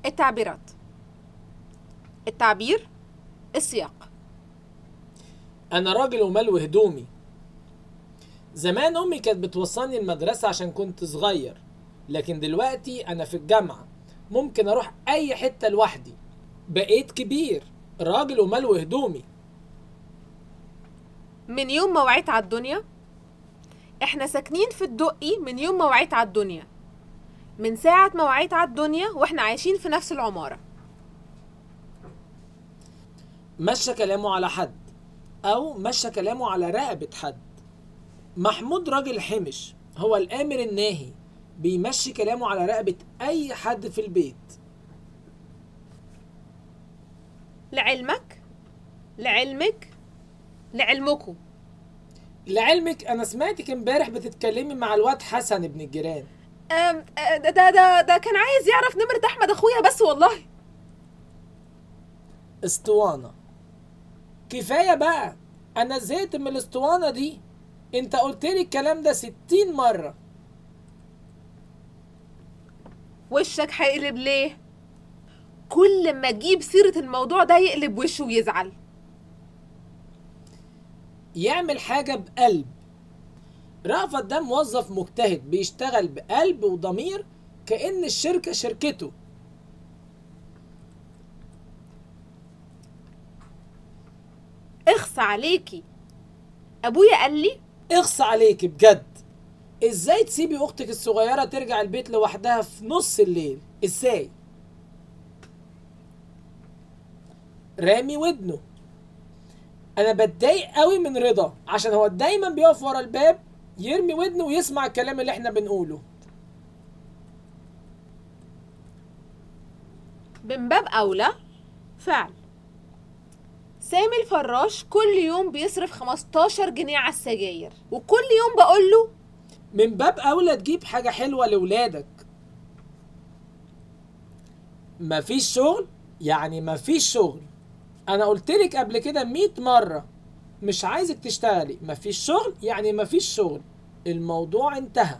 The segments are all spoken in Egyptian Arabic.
التعبيرات التعبير السياق انا راجل وملو هدومي زمان امي كانت بتوصلني المدرسة عشان كنت صغير لكن دلوقتي انا في الجامعة ممكن اروح اي حتة لوحدي بقيت كبير راجل وملو هدومي من يوم ما وعيت على الدنيا احنا ساكنين في الدقي من يوم ما وعيت على الدنيا من ساعة ما وعيت على الدنيا واحنا عايشين في نفس العمارة مشى كلامه على حد او مشى كلامه على رقبة حد محمود راجل حمش هو الامر الناهي بيمشي كلامه على رقبة اي حد في البيت لعلمك لعلمك لعلمكم لعلمك انا سمعتك امبارح بتتكلمي مع الواد حسن ابن الجيران أم، أه، ده ده ده, ده كان عايز يعرف نمرة احمد اخويا بس والله اسطوانة كفاية بقى انا زهقت من الاسطوانة دي انت قلت لي الكلام ده ستين مرة وشك هيقلب ليه كل ما اجيب سيرة الموضوع ده يقلب وشه ويزعل يعمل حاجة بقلب رأفت ده موظف مجتهد بيشتغل بقلب وضمير كأن الشركة شركته اخص عليكي ابويا قال لي اخص عليك بجد ازاي تسيبي اختك الصغيرة ترجع البيت لوحدها في نص الليل ازاي رامي ودنه انا بتضايق قوي من رضا عشان هو دايما بيقف ورا الباب يرمي ودنه ويسمع الكلام اللي احنا بنقوله من باب اولى فعل سامي الفراش كل يوم بيصرف 15 جنيه على السجاير وكل يوم بقول له من باب اولى تجيب حاجة حلوة لولادك مفيش شغل يعني مفيش شغل انا قلتلك قبل كده 100 مرة مش عايزك تشتغلي مفيش شغل يعني مفيش شغل الموضوع انتهى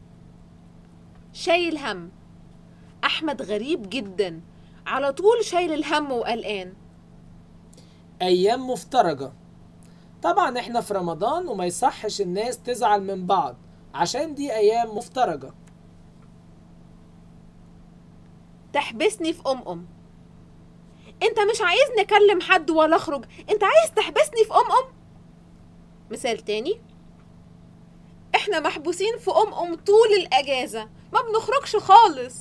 شايل هم احمد غريب جدا على طول شايل الهم وقلقان ايام مفترجة طبعا احنا في رمضان وما يصحش الناس تزعل من بعض عشان دي ايام مفترجة تحبسني في ام ام انت مش عايزني اكلم حد ولا اخرج انت عايز تحبسني في ام ام مثال تاني احنا محبوسين في ام ام طول الاجازه ما بنخرجش خالص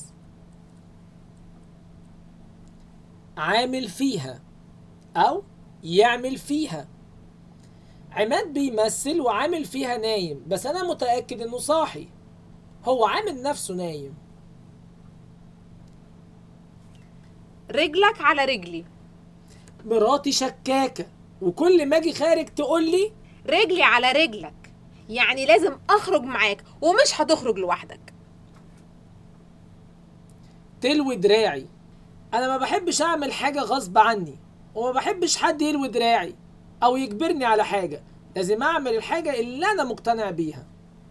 عامل فيها او يعمل فيها عماد بيمثل وعامل فيها نايم بس انا متأكد انه صاحي هو عامل نفسه نايم رجلك على رجلي مراتي شكاكة وكل ما اجي خارج تقول لي رجلي على رجلك يعني لازم اخرج معاك ومش هتخرج لوحدك تلوي دراعي انا ما بحبش اعمل حاجة غصب عني وما بحبش حد يلوي دراعي او يجبرني على حاجة لازم اعمل الحاجة اللي انا مقتنع بيها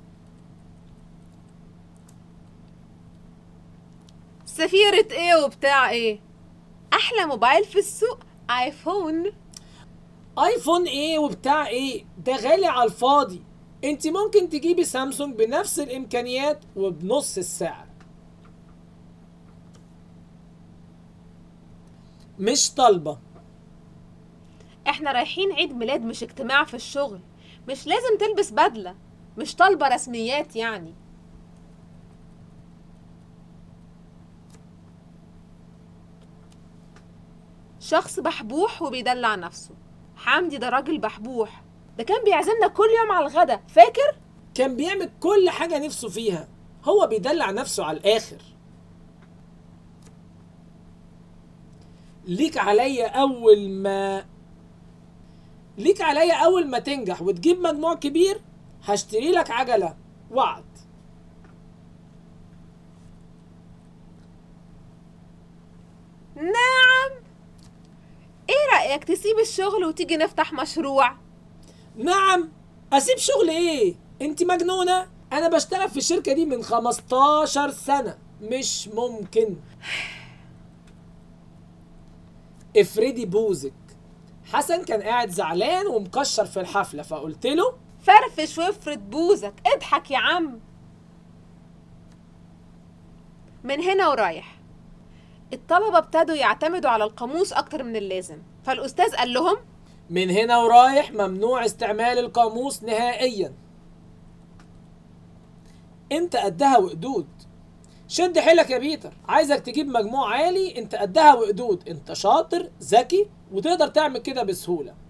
سفيرة ايه وبتاع ايه احلى موبايل في السوق ايفون ايفون ايه وبتاع ايه ده غالي على الفاضي انت ممكن تجيبي سامسونج بنفس الامكانيات وبنص السعر مش طالبة احنا رايحين عيد ميلاد مش اجتماع في الشغل مش لازم تلبس بدلة مش طالبة رسميات يعني شخص بحبوح وبيدلع نفسه حمدي ده راجل بحبوح ده كان بيعزمنا كل يوم على الغدا فاكر كان بيعمل كل حاجة نفسه فيها هو بيدلع نفسه على الآخر ليك عليا أول ما ليك عليا أول ما تنجح وتجيب مجموع كبير هشتري لك عجلة وعد نعم ايه رأيك تسيب الشغل وتيجي نفتح مشروع نعم أسيب شغل إيه؟ أنت مجنونة؟ أنا بشتغل في الشركة دي من 15 سنة مش ممكن افردي بوزك حسن كان قاعد زعلان ومكشر في الحفلة فقلت له فرفش وافرد بوزك اضحك يا عم من هنا ورايح الطلبة ابتدوا يعتمدوا على القاموس أكتر من اللازم فالأستاذ قال لهم من هنا ورايح ممنوع استعمال القاموس نهائيا انت قدها وقدود شد حيلك يا بيتر عايزك تجيب مجموع عالي انت قدها وقدود انت شاطر ذكي وتقدر تعمل كده بسهولة